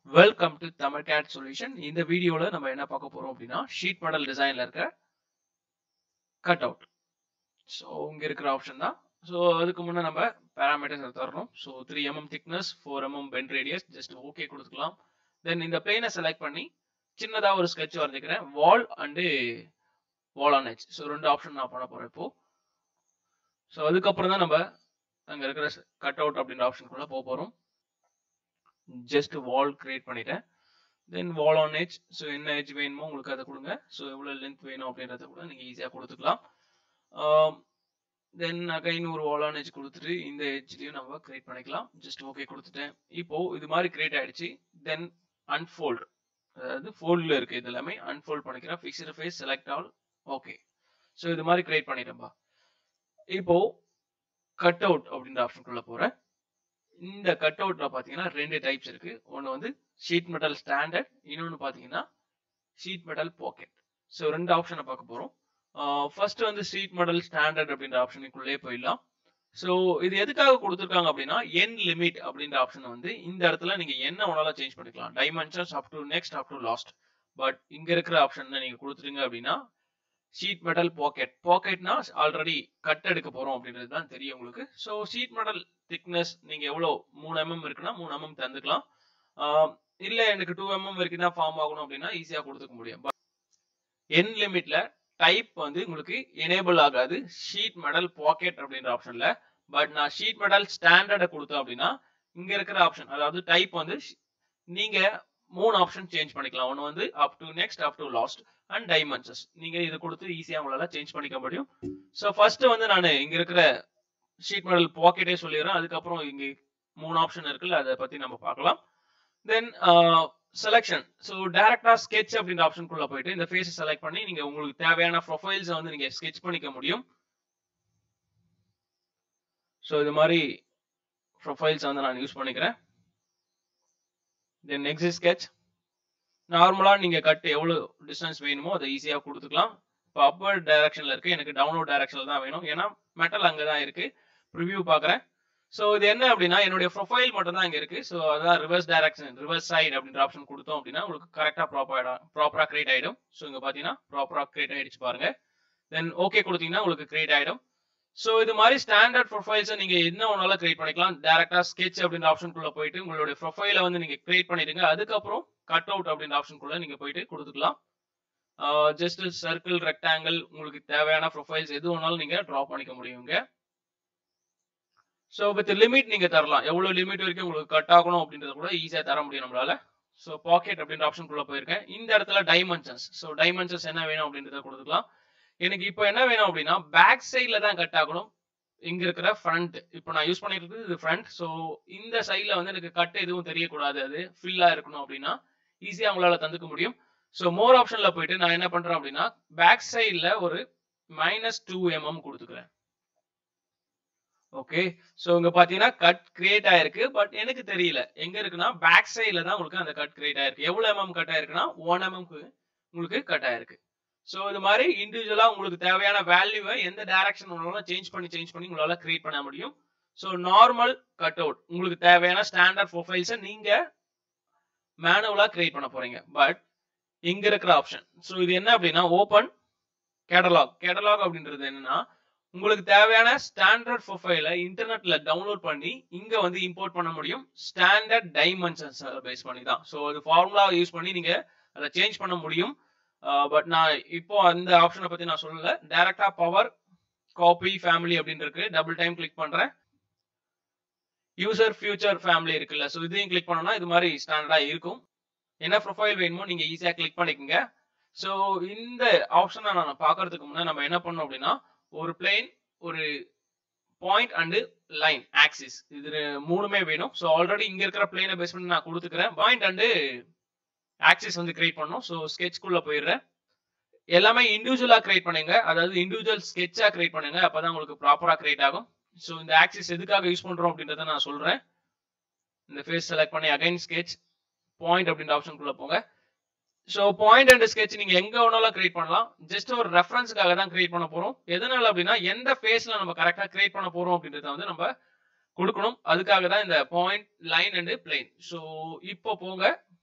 welcome to Tamil CAD solution இந்த வீடியோல நம்ம என்ன பார்க்க போறோம் அப்படின்னா ஷீட் மாடல் டிசைன்ல இருக்க கட் அவுட் ஸோ இங்க இருக்கிற ஆப்ஷன் தான் ஸோ அதுக்கு முன்னே நம்ம பேராமீட்டர்ஸ் தரணும் so three mm thickness four mm bend radius just okay கொடுத்துக்கலாம் தென் இந்த பிளேனை செலக்ட் பண்ணி சின்னதா ஒரு ஸ்கெட்ச் வரைஞ்சிக்கிறேன் wall and wall on edge so ரெண்டு ஆப்ஷன் நான் பண்ண போறேன் இப்போ ஸோ அதுக்கப்புறம் தான் நம்ம அங்க இருக்கிற கட் அவுட் அப்படின்ற ஆப்ஷனுக்குள்ள போக போறோம் ஜஸ்ட் வால் கிரியேட் பண்ணிட்டேன் then wall on edge so என்ன எஜ் வேணுமோ உங்களுக்கு அதை கொடுங்க ஸோ எவ்வளோ லென்த் வேணும் அப்படின்றத கூட நீங்கள் ஈஸியாக கொடுத்துக்கலாம் தென் அகைன் ஒரு வால் ஆன் எஜ் கொடுத்துட்டு இந்த எஜ்லையும் நம்ம கிரியேட் பண்ணிக்கலாம் ஜஸ்ட் ஓகே கொடுத்துட்டேன் இப்போ இது மாதிரி கிரியேட் ஆயிடுச்சு தென் அன்ஃபோல்டு அதாவது ஃபோல்டில் இருக்கு இது எல்லாமே அன்ஃபோல்ட் பண்ணிக்கிறேன் fixed face select all okay so இது மாதிரி கிரியேட் பண்ணிட்டேன்பா இப்போ கட் அவுட் அப்படின்ற ஆப்ஷனுக்குள்ள போறேன் இந்த கட் அவுட்ல பாத்தீங்கன்னா ரெண்டு டைப்ஸ் இருக்கு ஒன்னு வந்து ஷீட் மெட்டல் ஸ்டாண்டர்ட் இன்னொன்னு பாத்தீங்கன்னா ஷீட் மெட்டல் பாக்கெட் ஸோ ரெண்டு ஆப்ஷனை பார்க்க போறோம் ஃபர்ஸ்ட் வந்து ஷீட் மெட்டல் ஸ்டாண்டர்ட் அப்படின்ற ஆப்ஷனுக்குள்ளே போயிடலாம் ஸோ இது எதுக்காக கொடுத்துருக்காங்க அப்படின்னா என் லிமிட் அப்படின்ற ஆப்ஷன் வந்து இந்த இடத்துல நீங்க என்ன ஒன்னால சேஞ்ச் பண்ணிக்கலாம் dimensions up to next up to last but இங்க இருக்கிற ஆப்ஷன் நீங்க கொடுத்துருங்க அப்படின்னா ஷீட் மெட்டல் பாக்கெட் பாக்கெட்னா ஆல்ரெடி கட் எடுக்க போறோம் அப்படின்றது தான் தெரியும் உங்களுக்கு ஸோ ஷீட் மெட்டல் திக்னஸ் நீங்க எவ்வளோ மூணு எம்எம் இருக்குன்னா மூணு எம்எம் தந்துக்கலாம் இல்ல எனக்கு டூ எம்எம் வரைக்கும் தான் ஃபார்ம் ஆகணும் அப்படின்னா ஈஸியா கொடுத்துக்க முடியும் என் லிமிட்ல டைப் வந்து உங்களுக்கு எனேபிள் ஆகாது ஷீட் மெட்டல் பாக்கெட் அப்படின்ற ஆப்ஷன்ல பட் நான் ஷீட் மெட்டல் ஸ்டாண்டர்டை கொடுத்தேன் அப்படின்னா இங்க இருக்கிற ஆப்ஷன் அதாவது டைப் வந்து நீங்க மூணு ஆப்ஷன் சேஞ்ச் பண்ணிக்கலாம் ஒன்று வந்து up to next up to last and dimensions நீங்க இது கொடுத்து ஈஸியா உங்களால சேஞ்ச் பண்ணிக்க முடியும் ஸோ ஃபர்ஸ்ட் வந்து நான் இங்க இருக்கிற ஷீட் மெடல் பாக்கெட்டே சொல்லிடுறேன் அதுக்கப்புறம் இங்க மூணு ஆப்ஷன் இருக்குல்ல அதை பத்தி நம்ம பார்க்கலாம் தென் செலெக்ஷன் ஸோ டேரக்டா ஸ்கெச் அப்படின்ற ஆப்ஷனுக்குள்ள போயிட்டு இந்த ஃபேஸை செலக்ட் பண்ணி நீங்க உங்களுக்கு தேவையான ப்ரொஃபைல்ஸை வந்து நீங்க ஸ்கெச் பண்ணிக்க முடியும் ஸோ இது மாதிரி ப்ரொஃபைல்ஸ் வந்து நான் யூஸ் பண்ணிக்கிறேன் தென் நெக்ஸ்ட் ஸ்கெச் நார்மலா நீங்க கட் எவ்வளவு டிஸ்டன்ஸ் வேணுமோ அதை ஈஸியா கொடுத்துக்கலாம் இப்போ அப்பர் டைரக்ஷன்ல இருக்கு எனக்கு டவுன்லோட் டைரக்ஷன்ல தான் வேணும் ஏன்னா மெட்டல் அங்கதான் இருக்கு ப்ரிவியூ பாக்குறேன் ஸோ இது என்ன அப்படின்னா என்னுடைய ப்ரொஃபைல் மட்டும் தான் இங்க இருக்கு ஸோ அதான் ரிவர்ஸ் டைரக்ஷன் ரிவர்ஸ் சைடு அப்படின்ற ஆப்ஷன் கொடுத்தோம் அப்படின்னா உங்களுக்கு கரெக்டா ப்ராப்பரா ப்ராப்பரா கிரியேட் ஆயிடும் ஸோ இங்க பாத்தீங்கன்னா ப்ராப்பரா கிரியேட் ஆயிடுச்சு பாருங்க தென் ஓகே கொடுத்தீங்கன்னா உங்களுக்கு கிரியேட் ஆயிடும் ஸோ இது மாதிரி ஸ்டாண்டர்ட் ப்ரொஃபைல்ஸை நீங்க என்ன ஒன்னாலும் கிரியேட் பண்ணிக்கலாம் டேரக்டா ஸ்கெச் அப்படின்ற ஆப்ஷனுக்குள்ள போயிட்டு உங்களுடைய ப்ரொஃபைலை வந்து நீங்க கிரியேட் பண்ணிடுங்க அதுக்கப்புறம் கட் அவுட் அப்படின்ற ஆப்ஷனுக்குள்ள நீங்க போயிட்டு கொடுத்துக்கலாம் ஜஸ்ட் சர்க்கிள் ரெக்டாங்கிள் உங்களுக்கு தேவையான ப்ரொஃபைல்ஸ் எது வேணாலும் நீங்க ட்ரா பண்ணிக்க முடியுங்க ஸோ வித் லிமிட் நீங்க தரலாம் எவ்வளவு லிமிட் வரைக்கும் உங்களுக்கு கட் ஆகணும் அப்படின்றத கூட ஈஸியா தர முடியும் நம்மளால ஸோ பாக்கெட் அப்படின்ற ஆப்ஷனுக்குள்ள போயிருக்கேன் இந்த இடத்துல டைமென்ஷன்ஸ் ஸோ டைமென்ஷன்ஸ் என்ன வேணும் அப்படின்றத கொடுத்துக்கலாம் எனக்கு இப்போ என்ன வேணும் அப்படின்னா பேக் சைட்ல தான் கட் ஆகணும் இங்க இருக்கிற ஃப்ரண்ட் இப்போ நான் யூஸ் பண்ணிட்டு இருக்குது இது ஃப்ரண்ட் ஸோ இந்த சைட்ல வந்து எனக்கு கட் எதுவும் தெரியக்கூடாது அது ஃபில்லா இருக்கணும் அப்படின்னா ஈஸியா உங்களால தந்துக்க முடியும் ஸோ மோர் ஆப்ஷன்ல போயிட்டு நான் என்ன பண்றேன் அப்படின்னா பேக் சைட்ல ஒரு மைனஸ் டூ எம்எம் கொடுத்துக்கிறேன் ஓகே ஸோ இங்க பாத்தீங்கன்னா கட் கிரியேட் ஆயிருக்கு பட் எனக்கு தெரியல எங்க இருக்குன்னா பேக் சைட்ல தான் உங்களுக்கு அந்த கட் கிரியேட் ஆயிருக்கு எவ்வளவு எம்எம் கட் ஆயிருக்குன்னா ஒன் எம்எம்க்கு உங்களுக்கு கட் ஆயிருக்கு ஸோ இது மாதிரி இண்டிவிஜுவலா உங்களுக்கு தேவையான வேல்யூவை எந்த டைரக்ஷன் உங்களால சேஞ்ச் பண்ணி சேஞ்ச் பண்ணி உங்களால கிரியேட் பண்ண முடியும் ஸோ நார்மல் கட் அவுட் உங்களுக்கு தேவையான ஸ்டாண்டர்ட் ப்ரொஃபைல்ஸை நீங்க மேனுவலா கிரியேட் பண்ண போறீங்க பட் இங்க இருக்கிற ஆப்ஷன் ஸோ இது என்ன அப்படின்னா ஓப்பன் கேட்டலாக் கேட்டலாக் அப்படின்றது என்னன்னா உங்களுக்கு தேவையான ஸ்டாண்டர்ட் ப்ரொஃபைலை இன்டர்நெட்ல டவுன்லோட் பண்ணி இங்க வந்து இம்போர்ட் பண்ண முடியும் ஸ்டாண்டர்ட் டைமென்ஷன்ஸ் பேஸ் பண்ணி தான் ஸோ அது ஃபார்முலா யூஸ் பண்ணி நீங்க அதை சேஞ்ச் பண்ண முடியும் பட் நான் இப்போ அந்த ஆப்ஷனை பத்தி நான் சொல்லல டைரக்டா பவர் காப்பி ஃபேமிலி அப்படின்னு இருக்கு டபுள் டைம் கிளிக் பண்றேன் யூசர் ஃபியூச்சர் ஃபேமிலி இருக்குல்ல ஸோ இதையும் கிளிக் பண்ணோம்னா இது மாதிரி ஸ்டாண்டர்டா இருக்கும் என்ன ப்ரொஃபைல் வேணுமோ நீங்க ஈஸியா கிளிக் பண்ணிக்கோங்க ஸோ இந்த ஆப்ஷனை நான் பாக்குறதுக்கு முன்னாடி நம்ம என்ன பண்ணோம் அப்படின்னா ஒரு பிளேன் ஒரு பாயிண்ட் அண்டு லைன் ஆக்சிஸ் இது மூணுமே வேணும் ஸோ ஆல்ரெடி இங்க இருக்கிற பிளேனை பேஸ் பண்ணி நான் கொடுத்துக்கிறேன் பாயிண்ட் அண்டு ஆக்சிஸ் வந்து கிரியேட் பண்ணும் ஸோ ஸ்கெட்ச்குள்ள போயிடுறேன் எல்லாமே இண்டிவிஜுவலா கிரியேட் பண்ணுங்க அதாவது இண்டிவிஜுவல் ஸ்கெட்சா கிரியேட் பண்ணுங்க அப்பதான் உங்களுக்கு ப்ராப்பரா கிரியேட் ஆகும் ஸோ இந்த ஆக்சிஸ் எதுக்காக யூஸ் பண்றோம் அப்படின்றத நான் சொல்றேன் இந்த ஃபேஸ் செலக்ட் பண்ணி அகைன் ஸ்கெச் பாயிண்ட் அப்படின்ற ஆப்ஷனுக்குள்ள போங்க ஸோ பாயிண்ட் அண்ட் ஸ்கெட்ச் நீங்க எங்க வேணாலும் கிரியேட் பண்ணலாம் ஜஸ்ட் ஒரு ரெஃபரன்ஸ்க்காக தான் கிரியேட் பண்ண போறோம் எதனால அப்படின்னா எந்த ஃபேஸ்ல நம்ம கரெக்டா கிரியேட் பண்ண போறோம் அப்படின்றத வந்து நம்ம கொடுக்கணும் அதுக்காக தான் இந்த point line and plane so இப்போ போங்க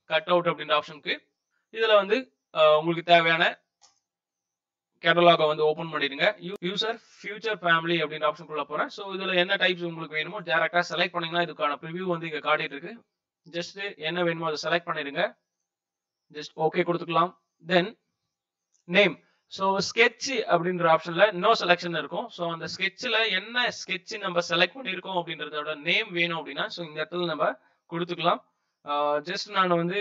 கட் அவுட் அப்படின்ற ஆப்ஷனுக்கு இதுல வந்து அஹ், உங்களுக்கு தேவையான கேட்டலாக வந்து ஓபன் பண்ணிடுங்க யூசர் ஃபியூச்சர் ஃபேமிலி அப்படின்ற ஆப்ஷனுக்குள்ள போறேன் ஸோ இதுல என்ன டைப்ஸ் உங்களுக்கு வேணுமோ டேரக்டா செலக்ட் பண்ணீங்கன்னா இதுக்கான ப்ரிவ்யூ வந்து இங்க காட்டிட்டு இருக்கு ஜஸ்ட் என்ன வேணுமோ அதை செலக்ட் பண்ணிடுங்க ஜஸ்ட் ஓகே கொடுத்துக்கலாம் தென் நேம் ஸோ ஸ்கெட்ச் அப்படின்ற ஆப்ஷன்ல நோ செலெக்ஷன் இருக்கும் ஸோ அந்த ஸ்கெட்ச்ல என்ன ஸ்கெட்ச் நம்ம செலக்ட் பண்ணியிருக்கோம் அப்படின்றதோட நேம் வேணும் அப்படின்னா ஸோ இந்த இடத்துல நம்ம கொடுத்துக்கலாம் ஜஸ்ட் நான் வந்து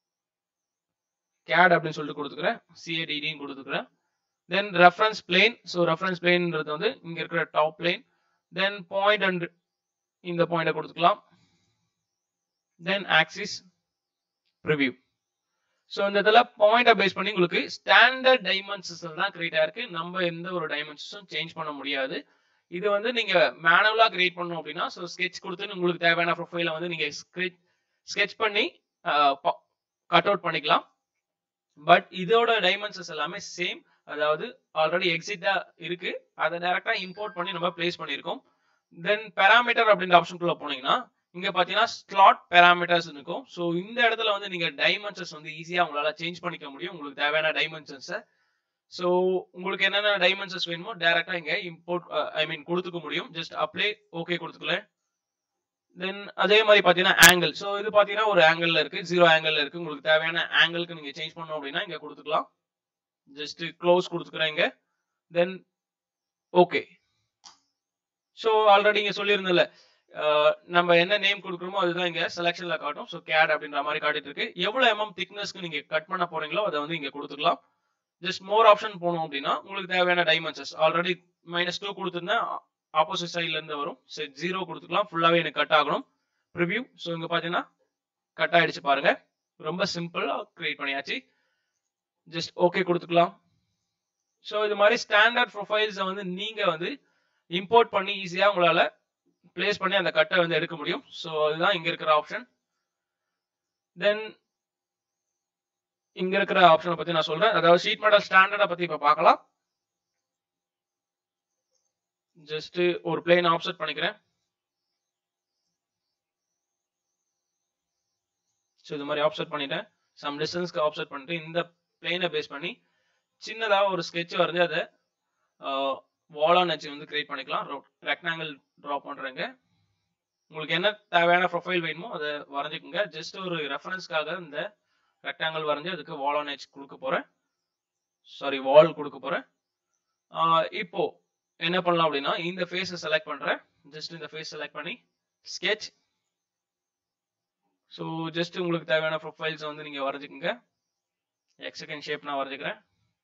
கேட் அப்படின்னு சொல்லிட்டு கொடுத்துக்கிறேன் சிஏடிடின்னு கொடுத்துக்கிறேன் then reference plane so reference பிளேன்ன்றது வந்து இங்க இருக்கிற top plane then point and இந்த பாயிண்ட கொடுத்துக்கலாம் தென் ஆக்சிஸ் ப்ரிவ்யூ ஸோ இந்த இதில் பாயிண்டை பேஸ் பண்ணி உங்களுக்கு ஸ்டாண்டர்ட் டைமென்ஷன்ஸ் தான் கிரியேட் ஆயிருக்கு நம்ம எந்த ஒரு டைமென்ஷன்ஸும் சேஞ்ச் பண்ண முடியாது இது வந்து நீங்க மேனுவலா கிரியேட் பண்ணணும் அப்படின்னா ஸோ ஸ்கெட்ச் கொடுத்து உங்களுக்கு தேவையான ப்ரொஃபைலை வந்து நீங்க ஸ்கெட்ச் பண்ணி கட் அவுட் பண்ணிக்கலாம் பட் இதோட டைமென்ஷன்ஸ் எல்லாமே சேம் அதாவது ஆல்ரெடி எக்ஸிட்டா இருக்கு அதை டைரக்டா இம்போர்ட் பண்ணி நம்ம பிளேஸ் பண்ணியிருக்கோம் தென் பேராமீட்டர் அப்படின்ற ஆப்ஷனுக்குள்ள போனீங்கன்னா இங்க பாத்தீங்கன்னா ஸ்லாட் பேராமீட்டர்ஸ் இருக்கும் ஸோ இந்த இடத்துல வந்து நீங்க டைமென்ஷன்ஸ் வந்து ஈஸியா உங்களால சேஞ்ச் பண்ணிக்க முடியும் உங்களுக்கு தேவையான டைமென்ஷன்ஸை ஸோ உங்களுக்கு என்னென்ன டைமென்ஷன்ஸ் வேணுமோ டைரக்டா இங்க இம்போர்ட் ஐ மீன் கொடுத்துக்க முடியும் ஜஸ்ட் அப்ளை ஓகே கொடுத்துக்கல தென் அதே மாதிரி பாத்தீங்கன்னா ஆங்கிள் ஸோ இது பாத்தீங்கன்னா ஒரு ஆங்கிள் இருக்கு ஜீரோ ஆங்கிள் இருக்கு உங்களுக்கு தேவையான ஆங்கிளுக்கு நீங்க சேஞ்ச் பண்ணோம் அப்படின்னா இங்க கொடுத்துக்கலாம் ஜஸ்ட் க்ளோஸ் கொடுத்துக்கிறேன் இங்க தென் ஓகே ஸோ ஆல்ரெடி இங்க சொல்லியிருந்தல நம்ம என்ன நேம் கொடுக்குறோமோ அதுதான் இங்க செலெக்ஷன்ல காட்டும் ஸோ கேட் அப்படின்ற மாதிரி காட்டிட்டு இருக்கு எவ்வளவு எம்எம் திக்னஸ்க்கு நீங்க கட் பண்ண போறீங்களோ அதை வந்து இங்க கொடுத்துக்கலாம் ஜஸ்ட் மோர் ஆப்ஷன் போனோம் அப்படின்னா உங்களுக்கு தேவையான டைமென்ஷன்ஸ் ஆல்ரெடி மைனஸ் டூ கொடுத்துருந்தேன் ஆப்போசிட் சைட்ல இருந்து வரும் சரி ஜீரோ கொடுத்துக்கலாம் ஃபுல்லாவே எனக்கு கட் ஆகணும் ப்ரிவ்யூ ஸோ இங்க பாத்தீங்கன்னா கட் ஆயிடுச்சு பாருங்க ரொம்ப சிம்பிளா கிரியேட் பண்ணியாச்சு ஜஸ்ட் ஓகே கொடுத்துக்கலாம் ஸோ இது மாதிரி ஸ்டாண்டர்ட் ப்ரொஃபைல்ஸை வந்து நீங்க வந்து இம்போர்ட் பண்ணி ஈஸியா உங்களால பிளேஸ் பண்ணி அந்த கட்டை வந்து எடுக்க முடியும் ஸோ அதுதான் இங்க இருக்கிற ஆப்ஷன் தென் இங்க இருக்கிற ஆப்ஷனை பத்தி நான் சொல்றேன் அதாவது ஷீட் மெட்டல் ஸ்டாண்டர்டை பத்தி இப்ப பார்க்கலாம் ஜஸ்ட் ஒரு பிளேன் ஆப்செட் பண்ணிக்கிறேன் ஸோ இது மாதிரி ஆப்செட் பண்ணிட்டேன் சம் டிஸ்டன்ஸ்க்கு ஆப்செட் பண்ணிட்டு இந்த பிளேனை பேஸ் பண்ணி சின்னதாக ஒரு ஸ்கெட்ச் வரைஞ்சி அதை வாலான் வச்சு வந்து கிரியேட் பண்ணிக்கலாம் ரெக்டாங்கிள் ட்ரா பண்றேங்க உங்களுக்கு என்ன தேவையான ப்ரொஃபைல் வேணுமோ அதை வரைஞ்சிக்கோங்க ஜஸ்ட் ஒரு ரெஃபரன்ஸ்க்காக இந்த ரெக்டாங்கிள் வரைஞ்சி அதுக்கு வாலான் எச் கொடுக்க போறேன் சாரி வால் கொடுக்க போறேன் இப்போ என்ன பண்ணலாம் அப்படின்னா இந்த ஃபேஸை செலக்ட் பண்றேன் ஜஸ்ட் இந்த ஃபேஸ் செலக்ட் பண்ணி ஸ்கெட்ச் ஸோ ஜஸ்ட் உங்களுக்கு தேவையான ப்ரொஃபைல்ஸ் வந்து நீங்க வரைஞ்சிக்கோங்க எக்ஸகன் ஷேப் நான் வரைஞ்சிக்கிறேன்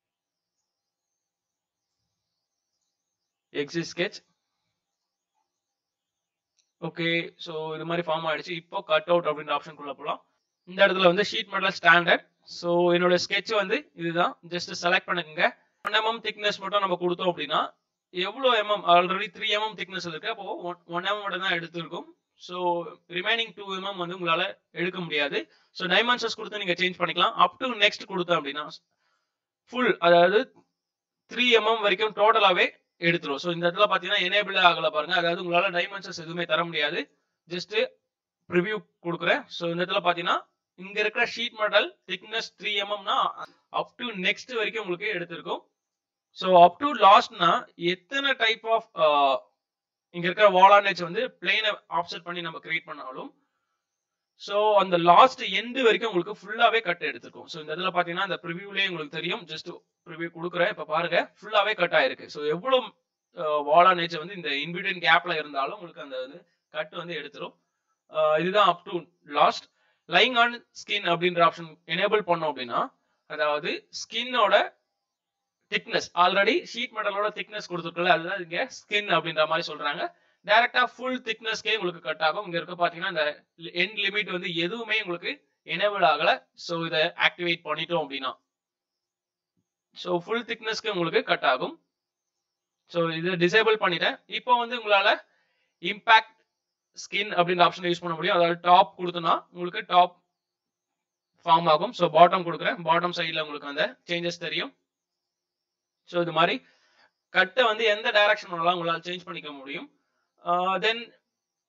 எக்ஸிட் ஸ்கெட்ச் ஓகே ஸோ இது மாதிரி ஃபார்ம் ஆயிடுச்சு இப்போ கட் அவுட் அப்படின்ற ஆப்ஷனுக்குள்ள போகலாம் இந்த இடத்துல வந்து ஷீட் மெட்டல் ஸ்டாண்டர்ட் ஸோ என்னோட ஸ்கெட்ச் வந்து இதுதான் ஜஸ்ட் செலக்ட் பண்ணுங்க ஒன் எம்எம் திக்னஸ் மட்டும் நம்ம கொடுத்தோம் அப்படின்னா எவ்வளோ mm already three mm thickness இருக்கு அப்போ ஒன் எம்எம் மட்டும் தான் எடுத்திருக்கும் ஸோ ரிமைனிங் டூ எம்எம் வந்து உங்களால எடுக்க முடியாது ஸோ டைமென்ஷன்ஸ் கொடுத்து நீங்க சேஞ்ச் பண்ணிக்கலாம் அப் டு நெக்ஸ்ட் கொடுத்தோம் அப்படின்னா ஃபுல் அதாவது த்ரீ எம்எம் வரைக்கும் டோட்டலாவே எடுத்துரும் ஸோ இந்த இடத்துல பாத்தீங்கன்னா எனேபிள் ஆகல பாருங்க அதாவது உங்களால டைமென்ஷன்ஸ் எதுவுமே தர முடியாது ஜஸ்ட் ப்ரிவியூ கொடுக்குறேன் ஸோ இந்த இடத்துல பாத்தீங்கன்னா இங்க இருக்கிற ஷீட் மெட்டல் திக்னஸ் த்ரீ எம்எம்னா அப் டு நெக்ஸ்ட் வரைக்கும் உங்களுக்கு எடுத்திருக்கும் ஸோ அப் டு லாஸ்ட்னா எத்தனை டைப் ஆஃப் இங்க இருக்கிற வாலானேஜ் வந்து பிளேனை ஆப்செட் பண்ணி நம்ம கிரியேட் பண்ணாலும் ஸோ அந்த லாஸ்ட் எண்டு வரைக்கும் உங்களுக்கு ஃபுல்லாவே கட் எடுத்திருக்கும் ஸோ இந்த இடத்துல பாத்தீங்கன்னா இந்த ப்ரிவியூலேயே உங்களுக்கு தெரியும் ஜஸ்ட் ப்ரிவியூ கொடுக்குறேன் இப்ப பாருங்க ஃபுல்லாவே கட் ஆயிருக்கு ஸோ எவ்வளவு வாலா நேச்சர் வந்து இந்த இன்பிட்வீன் கேப்ல இருந்தாலும் உங்களுக்கு அந்த வந்து கட் வந்து எடுத்துரும் இதுதான் up to last lying on skin அப்படின்ற ஆப்ஷன் எனேபிள் பண்ணோம் அப்படின்னா அதாவது ஸ்கின்னோட திக்னஸ் ஆல்ரெடி ஷீட் மெட்டலோட திக்னஸ் கொடுத்துருக்கல அதுதான் இங்க ஸ்கின் அப்படின்ற மாதிரி சொல்றாங்க டைரக்டா ஃபுல் திக்னஸ்க்கே உங்களுக்கு கட் ஆகும் இங்க இருக்க பாத்தீங்கன்னா இந்த எண்ட் லிமிட் வந்து எதுவுமே உங்களுக்கு எனேபிள் ஆகல ஸோ இதை ஆக்டிவேட் பண்ணிட்டோம் அப்படின்னா ஸோ ஃபுல் திக்னஸ்க்கு உங்களுக்கு கட் ஆகும் ஸோ இதை டிசேபிள் பண்ணிட்டேன் இப்போ வந்து உங்களால இம்பாக்ட் ஸ்கின் அப்படின்ற ஆப்ஷன் யூஸ் பண்ண முடியும் அதாவது டாப் கொடுத்தோம்னா உங்களுக்கு டாப் ஃபார்ம் ஆகும் ஸோ பாட்டம் கொடுக்குறேன் பாட்டம் சைடில் உங்களுக்கு அந்த சேஞ்சஸ் தெரியும் ஸோ இது மாதிரி கட்டை வந்து எந்த டைரக்ஷன் வேணாலும் உங்களால் சேஞ்ச் பண்ணிக்க முடியும் தென்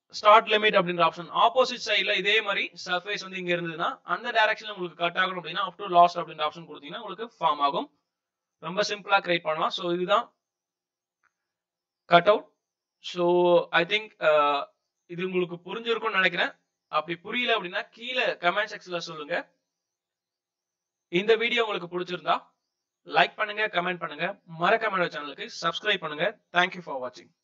ஸ்டார்ட் லிமிட் அப்படின்ற ஆப்ஷன் ஆப்போசிட் சைடுல இதே மாதிரி சர்ஃபேஸ் வந்து இங்க இருந்ததுன்னா அந்த டைரக்ஷன்ல உங்களுக்கு கட் ஆகணும் அப்படின்னா அப் டு லாஸ்ட் அப்படின்ற ஆப்ஷன் கொடுத்தீங்கன்னா உங்களுக்கு ஃபார்ம் ஆகும் ரொம்ப சிம்பிளா கிரியேட் பண்ணலாம் ஸோ இதுதான் cut out so I think இது உங்களுக்கு புரிஞ்சிருக்கும்னு நினைக்கிறேன் அப்படி புரியல அப்படின்னா கீழே கமெண்ட் செக்ஷன்ல சொல்லுங்க இந்த வீடியோ உங்களுக்கு பிடிச்சிருந்தா லைக் பண்ணுங்க கமெண்ட் பண்ணுங்க மறக்காம சேனலுக்கு சப்ஸ்கிரைப் பண்ணுங்க தேங்க்யூ ஃபார் வாட்சிங்